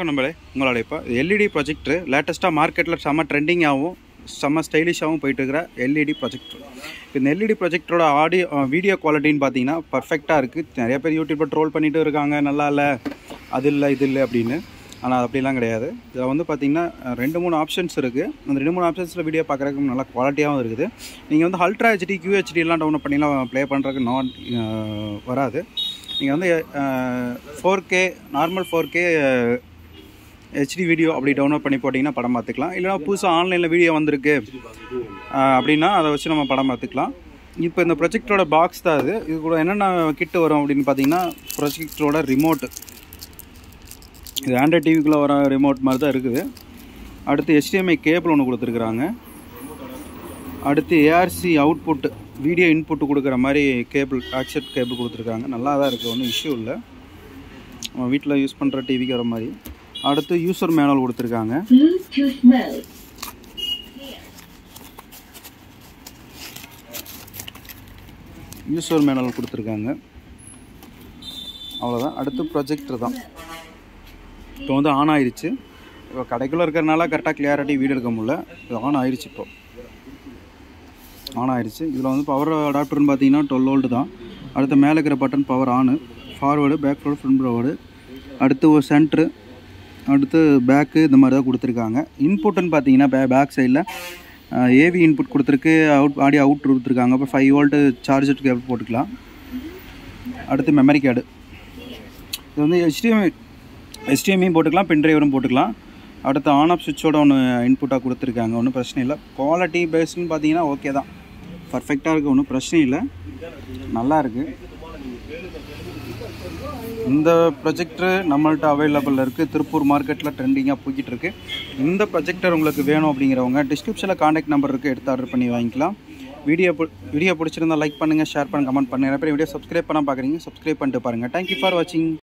வணக்கம் நம்மளே உங்களோட இப்போ எல்இடி ப்ரொஜெக்டர் லேட்டஸ்ட்டாக மார்க்கெட்டில் செம்ம ட்ரெண்டிங்காகவும் செம்ம ஸ்டைலிஷாகவும் போயிட்டு இருக்கிற எல்இடி ப்ரொஜெக்டர் இப்போ இந்த எல்இடி ப்ரொஜெக்டரோட ஆடியோ வீடியோ குவாலிட்டின்னு பார்த்தீங்கன்னா பர்ஃபெக்டாக இருக்குது நிறைய பேர் யூடியூப்பில் ட்ரோல் பண்ணிட்டு இருக்காங்க நல்லா இல்லை அது இல்லை இது இல்லை அப்படின்னு ஆனால் அது அப்படிலாம் கிடையாது இதில் வந்து பார்த்தீங்கன்னா ரெண்டு மூணு ஆப்ஷன்ஸ் இருக்குது அந்த ரெண்டு மூணு ஆப்ஷன்ஸில் வீடியோ பார்க்குறதுக்கு நல்லா குவாலிட்டியாகவும் இருக்குது நீங்கள் வந்து அல்ட்ரா ஹெச்டி கியூஹெச்டிலாம் டவுன்லோட் பண்ணிலாம் ப்ளே பண்ணுறதுக்கு நான் வராது நீங்கள் வந்து four K normal four K HD video அப்படி டவுன்லோட் பண்ணி போட்டிங்கன்னா படம் பார்த்துக்கலாம் இல்லைனா புதுசாக ஆன்லைனில் வீடியோ வந்திருக்கு அஹ், அப்படின்னா அதை வச்சு நம்ம படம் பார்த்துக்கலாம் இப்போ இந்த ப்ரொஜெக்டரோட பாக்ஸ் தான் இது இது கூட என்னென்ன கிட்டு வரும் அப்படின்னு பார்த்தீங்கன்னா ப்ரொஜெக்டரோட ரிமோட்டு இது ஆண்ட்ராய்ட் டிவிக்குள்ளே வர ரிமோட் மாதிரி தான் இருக்குது அடுத்து HDMI கேபிள் ஒன்று கொடுத்துருக்குறாங்க அடுத்து ஏஆர்சி அவுட்புட் வீடியோ இன்புட் கொடுக்குற மாதிரி கேபிள் ஆக்செட் கேபிள் கொடுத்துருக்காங்க நல்லா தான் இருக்குது ஒன்றும் இஷ்யூ இல்லை நம்ம வீட்டில் யூஸ் பண்ணுற டிவிக்கு வர மாதிரி அடுத்து யூசர் மேனுவல் கொடுத்துருக்காங்க Bluetooth mode. யூசர் மேனுவல் கொடுத்துருக்காங்க அவ்வளோதான் அடுத்து ப்ரொஜெக்டர் தான் இப்போ வந்து ஆன் ஆயிருச்சு இப்போ கடைக்குள்ளே இருக்கிறனால கரெக்டாக கிளியாரிட்டி வீடியோ எடுக்க முடியல இது ஆன் ஆயிருச்சு இப்போ ஆன் ஆயிருச்சு இதில் வந்து பவர் அடாப்டர்னு பார்த்தீங்கன்னா டுவெல் வோல்ட் தான் அடுத்து மேலே இருக்கிற button power on forward back forward front forward அடுத்து ஒரு சென்ட்ரு அடுத்து பேக்கு இந்த மாதிரி தான் கொடுத்துருக்காங்க இன்புட்டுன்னு பார்த்தீங்கன்னா பே பேக் சைடில் ஏவி இன்புட் கொடுத்துருக்கு அவுட் ஆடியோ அவுட் கொடுத்துருக்காங்க அப்புறம் ஃபைவ் வோல்ட்டு சார்ஜர் கேபிள் போட்டுக்கலாம் அடுத்து மெமரி கார்டு இது வந்து HDMI HDMI போட்டுக்கலாம் பென் டிரைவரும் போட்டுக்கலாம் அடுத்து ஆன் ஆஃப் சுவிட்சோட ஒன்று இன்புட்டாக கொடுத்துருக்காங்க ஒன்றும் பிரச்சனை இல்லை குவாலிட்டி பேஸ்னு பார்த்தீங்கன்னா ஓகே தான் பர்ஃபெக்டாக இருக்குது ஒன்றும் பிரச்சனை இல்லை நல்லா இருக்குது இந்த ப்ரொஜெக்டர் நம்மள்ட்ட அவைலபிள் இருக்குது திருப்பூர் மார்க்கெட்டில் ட்ரெண்டிங்காக போய்கிட்டு இருக்கு இந்த ப்ரொஜெக்டர் உங்களுக்கு வேணும் அப்படிங்கிறவங்க டிஸ்கிரிப்ஷனில் காண்டாக்ட் நம்பர் இருக்குது எடுத்து ஆர்டர் பண்ணி வாங்கிக்கலாம் வீடியோ வீடியோ பிடிச்சிருந்தா லைக் பண்ணுங்கள் ஷேர் பண்ணுங்கள் கமெண்ட் பண்ணுங்கள் நிறைய பேர் வீடியோ சப்ஸ்கிரைப் பண்ண பார்க்குறீங்க சப்ஸ்கிரைப் பண்ணிட்டு பாருங்கள் தேங்க்யூ ஃபார் வாட்சிங்